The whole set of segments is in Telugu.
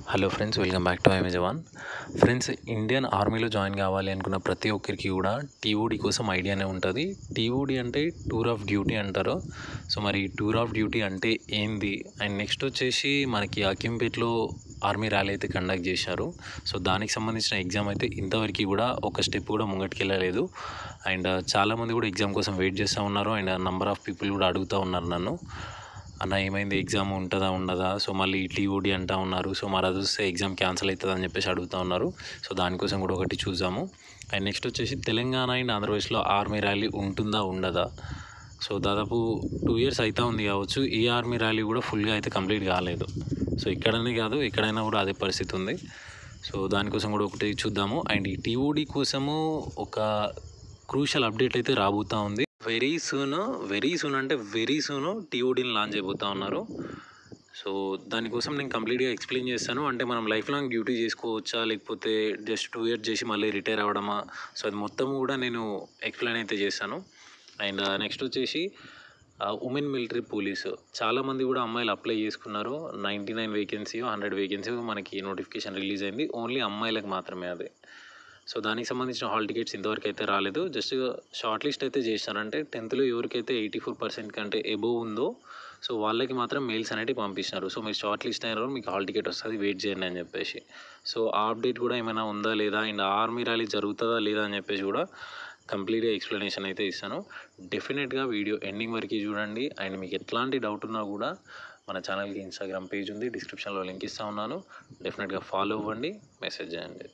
hello friends welcome back to I'm జవాన్ ఫ్రెండ్స్ ఇండియన్ ఆర్మీలో జాయిన్ కావాలి అనుకున్న ప్రతి ఒక్కరికి కూడా టీఓడి కోసం ఐడియానే ఉంటుంది టీఓడి అంటే టూర్ ఆఫ్ డ్యూటీ అంటారు సో మరి టూర్ ఆఫ్ డ్యూటీ అంటే ఏంది అండ్ నెక్స్ట్ వచ్చేసి మనకి అకింపేట్లో ఆర్మీ ర్యాలీ అయితే కండక్ట్ చేశారు సో దానికి సంబంధించిన ఎగ్జామ్ అయితే ఇంతవరకు కూడా ఒక స్టెప్ కూడా ముంగటికి వెళ్ళలేదు అండ్ చాలామంది కూడా ఎగ్జామ్ కోసం వెయిట్ చేస్తూ ఉన్నారు అండ్ నంబర్ ఆఫ్ పీపుల్ కూడా అడుగుతూ ఉన్నారు నన్ను అన్న ఏమైంది ఎగ్జామ్ ఉంటుందా ఉండదా సో మళ్ళీ టీఓడి అంటా ఉన్నారు సో మరి అది వస్తే ఎగ్జామ్ క్యాన్సిల్ అవుతుంది అని చెప్పేసి అడుగుతూ ఉన్నారు సో దానికోసం కూడా ఒకటి చూద్దాము అండ్ నెక్స్ట్ వచ్చేసి తెలంగాణ అండ్ ఆంధ్రప్రదేశ్లో ఆర్మీ ర్యాలీ ఉంటుందా ఉండదా సో దాదాపు టూ ఇయర్స్ అవుతా ఉంది కావచ్చు ఈ ఆర్మీ ర్యాలీ కూడా ఫుల్గా అయితే కంప్లీట్ కాలేదు సో ఇక్కడనే కాదు ఎక్కడైనా కూడా అదే పరిస్థితి ఉంది సో దానికోసం కూడా ఒకటి చూద్దాము అండ్ ఈ టీఓడి కోసము ఒక క్రూషల్ అప్డేట్ అయితే రాబోతూ ఉంది వెరీ సూన్ వెరీ సూన్ అంటే వెరీ సూన్ టీఓడిని లాంచ్ అయిపోతూ ఉన్నారు సో దానికోసం నేను కంప్లీట్గా ఎక్స్ప్లెయిన్ చేస్తాను అంటే మనం లైఫ్ లాంగ్ డ్యూటీ చేసుకోవచ్చా లేకపోతే జస్ట్ టూ ఇయర్స్ చేసి మళ్ళీ రిటైర్ అవ్వడమా సో అది మొత్తం కూడా నేను ఎక్స్ప్లెయిన్ అయితే చేస్తాను అండ్ నెక్స్ట్ వచ్చేసి ఉమెన్ మిలిటరీ పోలీసు చాలామంది కూడా అమ్మాయిలు అప్లై చేసుకున్నారు ninety nine vacancy hundred vacancy మనకి నోటిఫికేషన్ రిలీజ్ అయింది ఓన్లీ అమ్మాయిలకు మాత్రమే అది సో దానికి సంబంధించిన హాల్ టికెట్స్ ఇంతవరకు అయితే రాలేదు జస్ట్ షార్ట్ లిస్ట్ అయితే చేశారంటే టెన్త్లో ఎవరికైతే ఎయిటీ ఫోర్ పర్సెంట్ కంటే ఎబోవ్ ఉందో సో వాళ్ళకి మాత్రం మెయిల్స్ అనేవి పంపిస్తున్నారు సో మీరు షార్ట్ లిస్ట్ అయిన మీకు హాల్ టికెట్ వస్తుంది వెయిట్ చేయండి అని చెప్పేసి సో ఆ అప్డేట్ కూడా ఏమైనా ఉందా లేదా అండ్ ఆర్మీ ర్యాలీ జరుగుతుందా లేదా అని చెప్పేసి కూడా కంప్లీట్గా ఎక్స్ప్లెనేషన్ అయితే ఇస్తాను డెఫినెట్గా వీడియో ఎండింగ్ వరకు చూడండి అండ్ మీకు ఎట్లాంటి డౌట్ ఉన్నా కూడా మన ఛానల్కి ఇన్స్టాగ్రామ్ పేజ్ ఉంది డిస్క్రిప్షన్లో లింక్ ఇస్తూ ఉన్నాను డెఫినెట్గా ఫాలో అవ్వండి మెసేజ్ చేయండి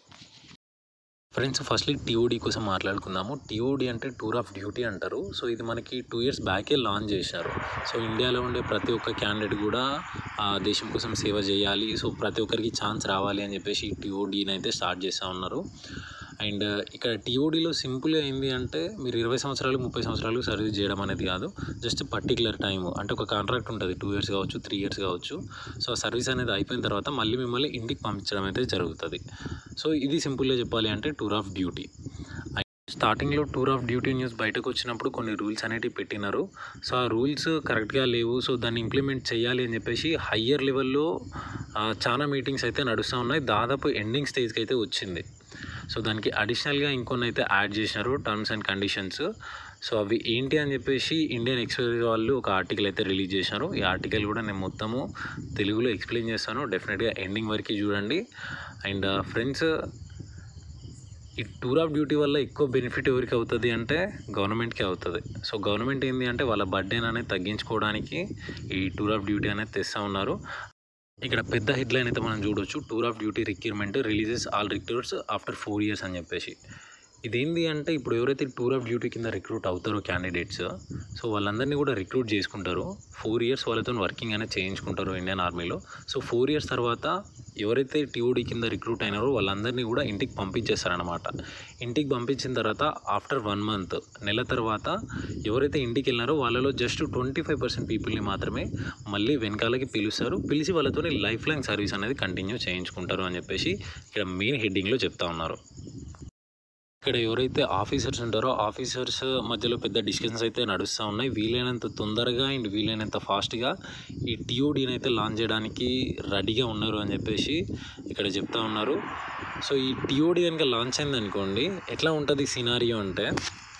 ఫ్రెండ్స్ ఫస్ట్లీ టీఓడి కోసం మాట్లాడుకుందాము టీఓడి అంటే టూర్ ఆఫ్ డ్యూటీ అంటారు సో ఇది మనకి టూ ఇయర్స్ బ్యాకే లాంచ్ చేశారు సో ఇండియాలో ఉండే ప్రతి ఒక్క క్యాండిడేట్ కూడా ఆ దేశం కోసం సేవ చేయాలి సో ప్రతి ఒక్కరికి ఛాన్స్ రావాలి అని చెప్పేసి ఈ టీఓడిని అయితే స్టార్ట్ చేస్తూ ఉన్నారు అండ్ ఇక్కడ టీఓడిలో సింపుల్గా ఏంది అంటే మీరు ఇరవై సంవత్సరాలు ముప్పై సంవత్సరాలు సర్వీస్ చేయడం అనేది కాదు జస్ట్ పర్టికులర్ టైం అంటే ఒక కాంట్రాక్ట్ ఉంటుంది టూ ఇయర్స్ కావచ్చు త్రీ ఇయర్స్ కావచ్చు సో ఆ సర్వీస్ అనేది అయిపోయిన తర్వాత మళ్ళీ మిమ్మల్ని ఇంటికి పంపించడం అయితే జరుగుతుంది సో ఇది సింపుల్గా చెప్పాలి అంటే టూర్ ఆఫ్ డ్యూటీ స్టార్టింగ్లో టూర్ ఆఫ్ డ్యూటీ న్యూస్ బయటకు వచ్చినప్పుడు కొన్ని రూల్స్ అనేటివి పెట్టినారు సో ఆ రూల్స్ కరెక్ట్గా లేవు సో దాన్ని ఇంప్లిమెంట్ చేయాలి అని చెప్పేసి హయ్యర్ లెవెల్లో చాలా మీటింగ్స్ అయితే నడుస్తూ ఉన్నాయి దాదాపు ఎండింగ్ స్టేజ్కి అయితే వచ్చింది సో దానికి అడిషనల్గా ఇంకొన్ని అయితే యాడ్ చేసినారు టర్మ్స్ అండ్ కండిషన్స్ సో అవి ఏంటి అని చెప్పేసి ఇండియన్ ఎక్స్ప్రెస్ వాళ్ళు ఒక ఆర్టికల్ అయితే రిలీజ్ చేశారు ఈ ఆర్టికల్ కూడా నేను మొత్తము తెలుగులో ఎక్స్ప్లెయిన్ చేస్తాను డెఫినెట్గా ఎండింగ్ వరకు చూడండి అండ్ ఫ్రెండ్స్ ఈ టూర్ ఆఫ్ డ్యూటీ వల్ల ఎక్కువ బెనిఫిట్ ఎవరికి అవుతుంది అంటే గవర్నమెంట్కి అవుతుంది సో గవర్నమెంట్ ఏంటి అంటే వాళ్ళ బర్త్డేని అనేది తగ్గించుకోవడానికి ఈ టూర్ ఆఫ్ డ్యూటీ అనేది తెస్తూ ఉన్నారు ఇక్కడ పెద్ద హెడ్లైన్ అయితే మనం చూడొచ్చు tour of duty recruitment releases all recruits after four years అని చెప్పేసి ఇదేంటి అంటే ఇప్పుడు ఎవరైతే టూర్ ఆఫ్ డ్యూటీ కింద రిక్రూట్ అవుతారో క్యాండిడేట్స్ సో వాళ్ళందరినీ కూడా రిక్రూట్ చేసుకుంటారు ఫోర్ ఇయర్స్ వాళ్ళతో వర్కింగ్ అనేది చేయించుకుంటారు ఇండియన్ ఆర్మీలో సో ఫోర్ ఇయర్స్ తర్వాత ఎవరైతే టీఓడి కింద రిక్రూట్ అయినారో వాళ్ళందరినీ కూడా ఇంటికి పంపించేస్తారనమాట ఇంటికి పంపించిన తర్వాత ఆఫ్టర్ వన్ మంత్ నెల తర్వాత ఎవరైతే ఇంటికి వెళ్ళినారో వాళ్ళలో జస్ట్ ట్వంటీ ఫైవ్ పర్సెంట్ పీపుల్ని మాత్రమే మళ్ళీ వెనకాలకి పిలుస్తారు పిలిచి వాళ్ళతో లైఫ్ లాంగ్ సర్వీస్ అనేది కంటిన్యూ చేయించుకుంటారు అని చెప్పేసి ఇక్కడ మెయిన్ హెడ్డింగ్లో చెప్తా ఉన్నారు ఇక్కడ ఎవరైతే ఆఫీసర్స్ ఉంటారో ఆఫీసర్స్ మధ్యలో పెద్ద డిస్కషన్స్ అయితే నడుస్తూ ఉన్నాయి వీలైనంత తొందరగా అండ్ వీలైనంత ఫాస్ట్గా ఈ టీఓడీని అయితే లాంచ్ చేయడానికి రెడీగా ఉన్నారు అని చెప్పేసి ఇక్కడ చెప్తా ఉన్నారు సో ఈ టీఓడీ కనుక లాంచ్ అయింది అనుకోండి ఎట్లా ఉంటుంది సినారియో అంటే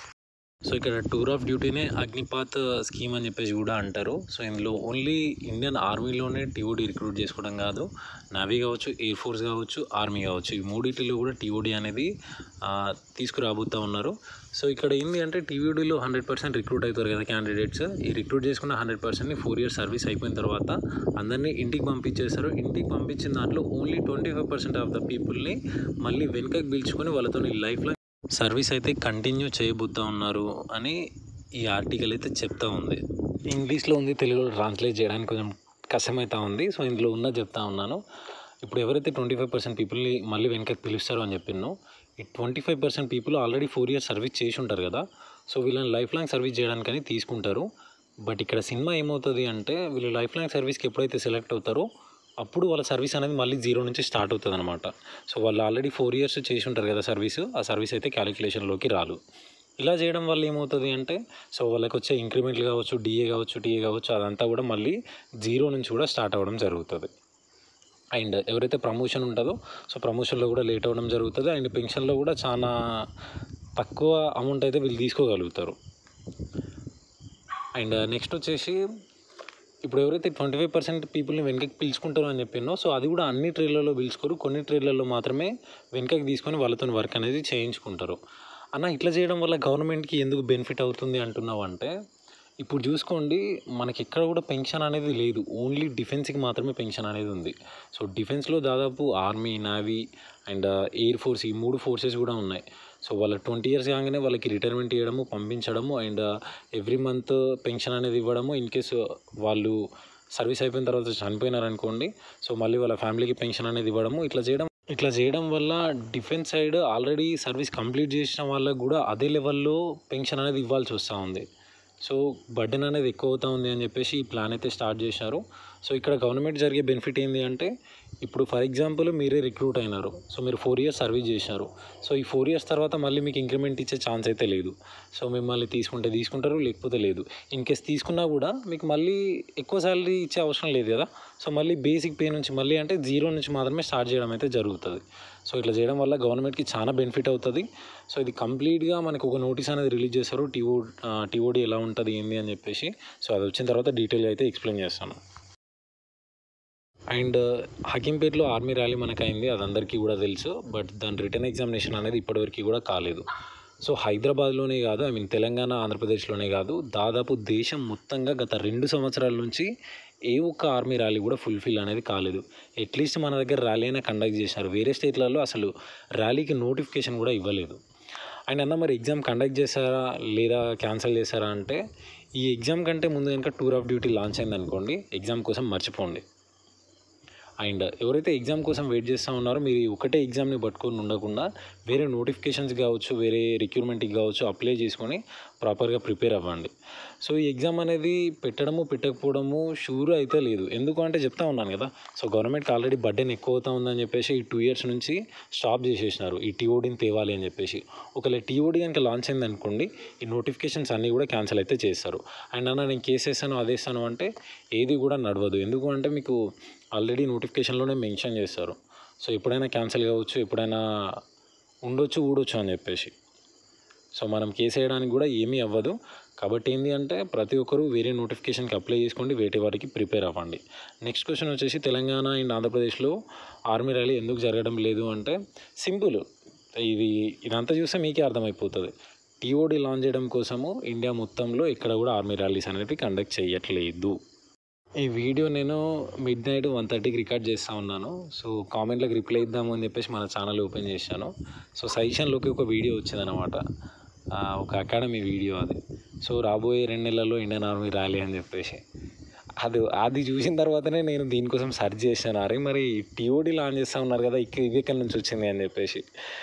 సో ఇక్కడ టూర్ ఆఫ్ డ్యూటీనే అగ్నిపాత్ స్కీమ్ అని చెప్పేసి కూడా అంటారు సో ఇందులో ఓన్లీ ఇండియన్ ఆర్మీలోనే టీఓడి రిక్రూట్ చేసుకోవడం కాదు నావీ కావచ్చు ఎయిర్ ఫోర్స్ కావచ్చు ఆర్మీ కావచ్చు ఈ మూడింటిలో కూడా టీఓడి అనేది తీసుకురాబోతూ ఉన్నారు సో ఇక్కడ ఏంటి అంటే టీవీడీలో హండ్రెడ్ పర్సెంట్ రిక్రూట్ అవుతారు కదా క్యాండిడేట్స్ ఈ రిక్రూట్ చేసుకున్న హండ్రెడ్ పర్సెంట్ని ఫోర్ ఇయర్స్ సర్వీస్ అయిపోయిన తర్వాత అందరినీ ఇంటికి పంపించేస్తారు ఇంటికి పంపించిన దాంట్లో only twenty five percent of the పీపుల్ని మళ్ళీ వెనుకకి పిలుచుకొని వాళ్ళతో లైఫ్లో సర్వీస్ అయితే కంటిన్యూ చేయబోతూ ఉన్నారు అని ఈ ఆర్టికల్ అయితే చెప్తా ఉంది ఇంగ్లీష్లో ఉంది తెలుగులో ట్రాన్స్లేట్ చేయడానికి కొంచెం కష్టమవుతా ఉంది సో ఇందులో ఉన్న చెప్తా ఉన్నాను ఇప్పుడు ఎవరైతే ట్వంటీ ఫైవ్ పర్సెంట్ పీపుల్ని మళ్ళీ వెనకకి పిలుస్తారో అని చెప్పినో ఈ twenty five percent people already four years service చేసి ఉంటారు కదా సో వీళ్ళని లైఫ్ లాంగ్ సర్వీస్ చేయడానికని తీసుకుంటారు బట్ ఇక్కడ సినిమా ఏమవుతుంది అంటే వీళ్ళు లైఫ్ లాంగ్ సర్వీస్కి ఎప్పుడైతే సెలెక్ట్ అవుతారో అప్పుడు వాళ్ళ సర్వీస్ అనేది మళ్ళీ జీరో నుంచి స్టార్ట్ అవుతుంది అనమాట సో వాళ్ళు ఆల్రెడీ ఫోర్ ఇయర్స్ చేసి ఉంటారు కదా సర్వీస్ ఆ సర్వీస్ అయితే క్యాలిక్యులేషన్లోకి రాదు ఇలా చేయడం వల్ల ఏమవుతుంది అంటే సో వాళ్ళకి వచ్చే ఇంక్రిమెంట్లు కావచ్చు డిఏ కావచ్చు టీఏ కావచ్చు అదంతా కూడా మళ్ళీ జీరో నుంచి కూడా స్టార్ట్ అవ్వడం జరుగుతుంది అండ్ ఎవరైతే ప్రమోషన్ ఉంటుందో సో ప్రమోషన్లో కూడా లేట్ అవ్వడం జరుగుతుంది అండ్ పెన్షన్లో కూడా చాలా తక్కువ అమౌంట్ అయితే వీళ్ళు తీసుకోగలుగుతారు అండ్ నెక్స్ట్ వచ్చేసి ఇప్పుడు ఎవరైతే ట్వంటీ ఫైవ్ పర్సెంట్ పీపుల్ని వెనకకి పిలుచుకుంటారో అని చెప్పినో సో అది కూడా అన్ని ట్రేడ్లలో పిలుచుకోరు కొన్ని ట్రేడ్లలో మాత్రమే వెనకకి తీసుకొని వాళ్ళతో వర్క్ అనేది చేయించుకుంటారు అన్న ఇట్లా చేయడం వల్ల గవర్నమెంట్కి ఎందుకు బెనిఫిట్ అవుతుంది అంటున్నావు అంటే ఇప్పుడు చూసుకోండి మనకి ఎక్కడ కూడా పెన్షన్ అనేది లేదు ఓన్లీ డిఫెన్స్కి మాత్రమే పెన్షన్ అనేది ఉంది సో డిఫెన్స్లో దాదాపు army navy and air force ఈ మూడు ఫోర్సెస్ కూడా ఉన్నాయి సో వాళ్ళ ట్వంటీ ఇయర్స్ కాగానే వాళ్ళకి రిటైర్మెంట్ ఇవ్వడము పంపించడము అండ్ ఎవ్రీ మంత్ పెన్షన్ అనేది ఇవ్వడము ఇన్ కేసు వాళ్ళు సర్వీస్ అయిపోయిన తర్వాత చనిపోయినారనుకోండి సో మళ్ళీ వాళ్ళ ఫ్యామిలీకి పెన్షన్ అనేది ఇవ్వడము ఇట్లా చేయడం ఇట్లా చేయడం వల్ల defence side already service complete చేసిన వాళ్ళకు కూడా అదే లెవెల్లో పెన్షన్ అనేది ఇవ్వాల్సి వస్తూ ఉంది సో బర్డెన్ అనేది ఎక్కువ అవుతా ఉంది అని చెప్పేసి ఈ ప్లాన్ అయితే స్టార్ట్ చేశారు సో ఇక్కడ గవర్నమెంట్ జరిగే బెనిఫిట్ ఏంటి అంటే ఇప్పుడు ఫర్ ఎగ్జాంపుల్ మీరే రిక్రూట్ అయినారు సో మీరు ఫోర్ ఇయర్స్ సర్వీస్ చేశారు సో ఈ ఫోర్ ఇయర్స్ తర్వాత మళ్ళీ మీకు ఇంక్రిమెంట్ ఇచ్చే ఛాన్స్ అయితే లేదు సో మిమ్మల్ని తీసుకుంటే తీసుకుంటారు లేకపోతే లేదు ఇన్ కేస్ తీసుకున్నా కూడా మీకు మళ్ళీ ఎక్కువ శాలరీ ఇచ్చే అవసరం లేదు కదా సో మళ్ళీ బేసిక్ పే నుంచి మళ్ళీ అంటే జీరో నుంచి మాత్రమే స్టార్ట్ చేయడం అయితే జరుగుతుంది సో ఇట్లా చేయడం వల్ల గవర్నమెంట్కి చాలా బెనిఫిట్ అవుతుంది సో ఇది కంప్లీట్గా మనకు ఒక నోటీస్ అనేది రిలీజ్ చేస్తారు టీఓ టీఓడి ఎలా ఉంటుంది ఏంది అని చెప్పేసి సో అది వచ్చిన తర్వాత డీటెయిల్గా అయితే ఎక్స్ప్లెయిన్ చేస్తాను అండ్ హకీంపేట్లో ఆర్మీ ర్యాలీ మనకు అయింది అది అందరికీ కూడా తెలుసు బట్ దాని రిటర్న్ ఎగ్జామినేషన్ అనేది ఇప్పటివరకు కూడా కాలేదు సో హైదరాబాద్లోనే కాదు ఐ మీన్ తెలంగాణ ఆంధ్రప్రదేశ్లోనే కాదు దాదాపు దేశం మొత్తంగా గత రెండు సంవత్సరాల నుంచి ఏ ఒక్క ఆర్మీ ర్యాలీ కూడా ఫుల్ఫిల్ అనేది కాలేదు అట్లీస్ట్ మన దగ్గర ర్యాలీ అయినా కండక్ట్ చేశారు వేరే స్టేట్లలో అసలు ర్యాలీకి నోటిఫికేషన్ కూడా ఇవ్వలేదు అండ్ అన్న మరి ఎగ్జామ్ కండక్ట్ చేశారా లేదా క్యాన్సిల్ చేశారా అంటే ఈ ఎగ్జామ్ కంటే ముందు కనుక టూర్ ఆఫ్ డ్యూటీ లాంచ్ అయింది అనుకోండి ఎగ్జామ్ కోసం మర్చిపోండి అండ్ ఎవరైతే ఎగ్జామ్ కోసం వెయిట్ చేస్తూ ఉన్నారో మీరు ఈ ఒకటే ఎగ్జామ్ని పట్టుకొని ఉండకుండా వేరే నోటిఫికేషన్స్ కావచ్చు వేరే రిక్రూట్మెంట్కి కావచ్చు అప్లై చేసుకొని ప్రాపర్గా ప్రిపేర్ అవ్వండి సో ఈ ఎగ్జామ్ అనేది పెట్టడము పెట్టకపోవడము షూర్ అయితే లేదు ఎందుకు అంటే చెప్తా ఉన్నాను కదా సో గవర్నమెంట్కి ఆల్రెడీ బడ్డెన్ ఎక్కువ అవుతా ఉందని చెప్పేసి ఈ టూ ఇయర్స్ నుంచి స్టాప్ చేసేసినారు ఈ టీఓడిని తేవాలి అని చెప్పేసి ఒకవేళ టీఓడి కనుక లాంచ్ అయింది అనుకోండి ఈ నోటిఫికేషన్స్ అన్నీ కూడా క్యాన్సిల్ అయితే చేస్తారు అండ్ అన్న నేను కేసు వేస్తాను అది వేస్తాను అంటే ఏది కూడా నడవదు ఎందుకు అంటే మీకు ఆల్రెడీ నోటిఫికేషన్లోనే మెన్షన్ చేస్తారు సో ఎప్పుడైనా క్యాన్సిల్ కావచ్చు ఎప్పుడైనా ఉండొచ్చు ఊడొచ్చు అని చెప్పేసి సో మనం కేసు వేయడానికి కూడా ఏమీ అవ్వదు కాబట్టి ఏంటి అంటే ప్రతి ఒక్కరూ వేరే నోటిఫికేషన్కి అప్లై చేసుకోండి వేటి వారికి ప్రిపేర్ అవ్వండి నెక్స్ట్ క్వశ్చన్ వచ్చేసి తెలంగాణ అండ్ ఆంధ్రప్రదేశ్లో ఆర్మీ ర్యాలీ ఎందుకు జరగడం లేదు అంటే సింపుల్ ఇది ఇదంతా చూస్తే మీకే అర్థమైపోతుంది టీఓడి లాంచ్ చేయడం కోసము ఇండియా మొత్తంలో ఇక్కడ కూడా ఆర్మీ ర్యాలీస్ అనేవి కండక్ట్ చేయట్లేదు ఈ వీడియో నేను మిడ్ నైట్ వన్ థర్టీకి రికార్డ్ చేస్తూ ఉన్నాను సో కామెంట్లకు రిప్లై ఇద్దాము అని చెప్పేసి మన ఛానల్ ఓపెన్ చేశాను సో సజెషన్లోకి ఒక వీడియో వచ్చిందనమాట ఆ, ఒక అకాడమీ వీడియో అది సో రాబోయే రెండు నెలల్లో ఇండియన్ ఆర్మీ ర్యాలీ అని చెప్పేసి అది అది చూసిన తర్వాతనే నేను దీనికోసం సెర్చ్ చేశాను అరే మరి టీఓడి లాంచ్ చేస్తూ ఉన్నారు కదా ఇక్కడ ఇది ఎక్కడి నుంచి వచ్చింది అని చెప్పేసి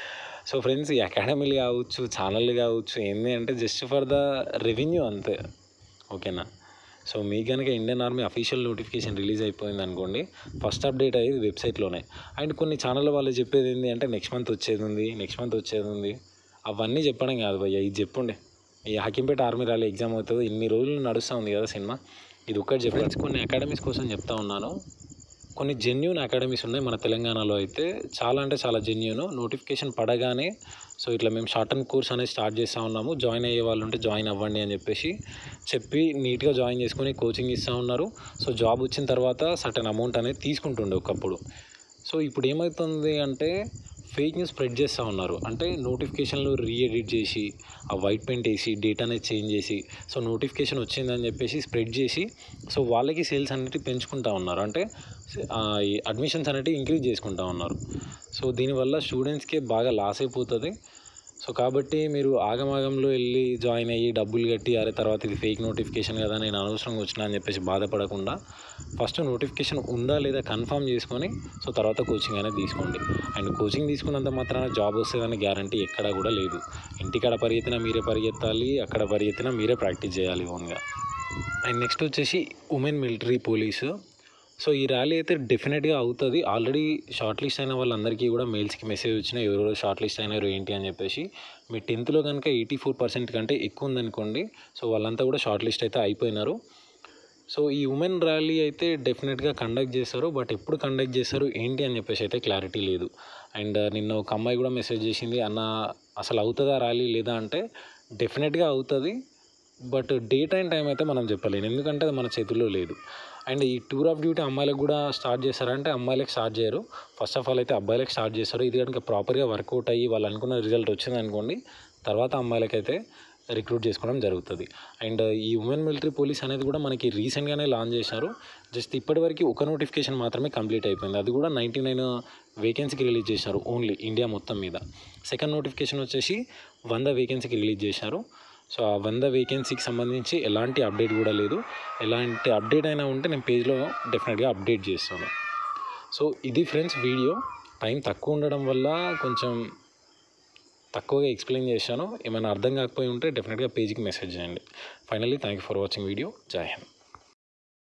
సో ఫ్రెండ్స్ ఈ అకాడమీలు కావచ్చు ఛానళ్ళు కావచ్చు ఏంటి అంటే జస్ట్ ఫర్ ద రెవెన్యూ అంతే ఓకేనా సో మీ కనుక Indian army official notification release అయిపోయింది అనుకోండి ఫస్ట్ అప్డేట్ అయ్యేది వెబ్సైట్లోనే అండ్ కొన్ని ఛానల్ వాళ్ళు చెప్పేది ఏంటి అంటే నెక్స్ట్ మంత్ వచ్చేది ఉంది నెక్స్ట్ మంత్ వచ్చేది ఉంది అవన్నీ చెప్పడం కాదు భయ్య ఇది చెప్పండి ఈ హకీంపేట ఆర్మీ ర్యాలీ ఎగ్జామ్ అవుతుంది ఇన్ని రోజులు నడుస్తూ ఉంది కదా సినిమా ఇది ఒక్కటి చెప్పండి కొన్ని అకాడమీస్ కోసం చెప్తా ఉన్నాను కొన్ని జెన్యున్ అకాడమీస్ ఉన్నాయి మన తెలంగాణలో అయితే చాలా అంటే చాలా జెన్యున్ నోటిఫికేషన్ పడగానే సో ఇట్లా మేము షార్ట్ టర్మ్ కోర్స్ అనేది స్టార్ట్ చేస్తూ ఉన్నాము జాయిన్ అయ్యే వాళ్ళు ఉంటే జాయిన్ అవ్వండి అని చెప్పేసి చెప్పి నీట్గా జాయిన్ చేసుకొని కోచింగ్ ఇస్తూ ఉన్నారు సో జాబ్ వచ్చిన తర్వాత సర్టన్ అమౌంట్ అనేది తీసుకుంటుండే ఒకప్పుడు సో ఇప్పుడు ఏమవుతుంది అంటే ఫేక్ న్యూస్ స్ప్రెడ్ చేస్తూ ఉన్నారు అంటే నోటిఫికేషన్లు రీఎడిట్ చేసి ఆ వైట్ పెయింట్ వేసి డేట్ అనేది చేంజ్ చేసి సో నోటిఫికేషన్ వచ్చిందని చెప్పేసి స్ప్రెడ్ చేసి సో వాళ్ళకి సేల్స్ అనేవి పెంచుకుంటా ఉన్నారు అంటే ఆ, ఈ అడ్మిషన్స్ అనేవి ఇంక్రీజ్ చేసుకుంటా ఉన్నారు సో దీనివల్ల స్టూడెంట్స్కి బాగా లాస్ అయిపోతుంది సో కాబట్టి మీరు ఆగమాగంలో వెళ్ళి జాయిన్ అయ్యి డబ్బులు కట్టి అరే తర్వాత ఇది ఫేక్ నోటిఫికేషన్ కదా నేను అనవసరంగా వచ్చినా అని చెప్పేసి బాధపడకుండా ఫస్ట్ నోటిఫికేషన్ ఉందా లేదా కన్ఫర్మ్ చేసుకొని సో తర్వాత కోచింగ్ అనేది తీసుకోండి అండ్ కోచింగ్ తీసుకున్నంత మాత్రాన జాబ్ వస్తుందని గ్యారంటీ ఎక్కడా కూడా లేదు ఇంటికాడ పరిగెత్తినా మీరే పరిగెత్తాలి అక్కడ పరిగెత్తినా మీరే ప్రాక్టీస్ చేయాలి ఓన్గా అండ్ నెక్స్ట్ వచ్చేసి ఉమెన్ మిలిటరీ పోలీసు సో ఈ ర్యాలీ అయితే డెఫినెట్గా అవుతుంది ఆల్రెడీ షార్ట్ లిస్ట్ అయిన వాళ్ళందరికీ కూడా మెయిల్స్కి మెసేజ్ వచ్చినాయి ఎవరెవరు షార్ట్ లిస్ట్ అయినారు ఏంటి అని చెప్పేసి మీ టెన్త్లో కనుక ఎయిటీ ఫోర్ పర్సెంట్ కంటే ఎక్కువ ఉందనుకోండి సో వాళ్ళంతా కూడా షార్ట్ లిస్ట్ అయితే అయిపోయినారు సో ఈ ఉమెన్ ర్యాలీ అయితే డెఫినెట్గా కండక్ట్ చేస్తారు బట్ ఎప్పుడు కండక్ట్ చేస్తారు ఏంటి అని చెప్పేసి అయితే క్లారిటీ లేదు అండ్ నిన్న ఒక అమ్మాయి కూడా మెసేజ్ చేసింది అన్న అసలు అవుతుందా ర్యాలీ లేదా అంటే డెఫినెట్గా అవుతుంది బట్ డేట్ అండ్ టైం అయితే మనం చెప్పలేము ఎందుకంటే అది మన చేతుల్లో లేదు అండ్ ఈ టూర్ ఆఫ్ డ్యూటీ అమ్మాయిలకు కూడా స్టార్ట్ చేస్తారంటే అమ్మాయిలకు స్టార్ట్ చేయరు ఫస్ట్ ఆఫ్ ఆల్ అయితే అబ్బాయిలకు స్టార్ట్ చేస్తారు ఇది కనుక ప్రాపర్గా వర్కౌట్ అయ్యి వాళ్ళు అనుకున్న రిజల్ట్ వచ్చింది అనుకోండి తర్వాత అమ్మాయిలకైతే రిక్రూట్ చేసుకోవడం జరుగుతుంది అండ్ ఈ ఉమెన్ మిలిటరీ పోలీస్ అనేది కూడా మనకి రీసెంట్గానే లాంచ్ చేశారు జస్ట్ ఇప్పటివరకు ఒక నోటిఫికేషన్ మాత్రమే కంప్లీట్ అయిపోయింది అది కూడా నైంటీ నైన్ వేకెన్సీకి రిలీజ్ చేశారు ఓన్లీ ఇండియా మొత్తం మీద సెకండ్ నోటిఫికేషన్ వచ్చేసి వంద వేకెన్సీకి రిలీజ్ చేశారు సో ఆ వంద వేకెన్సీకి సంబంధించి ఎలాంటి అప్డేట్ కూడా లేదు ఎలాంటి అప్డేట్ అయినా ఉంటే నేను పేజ్లో డెఫినెట్గా అప్డేట్ చేస్తాను సో ఇది ఫ్రెండ్స్ వీడియో టైం తక్కువ ఉండడం వల్ల కొంచెం తక్కువగా ఎక్స్ప్లెయిన్ చేశాను ఏమైనా అర్థం కాకపోయి ఉంటే డెఫినెట్గా పేజ్కి మెసేజ్ చేయండి finally thank you for watching video జై హింద్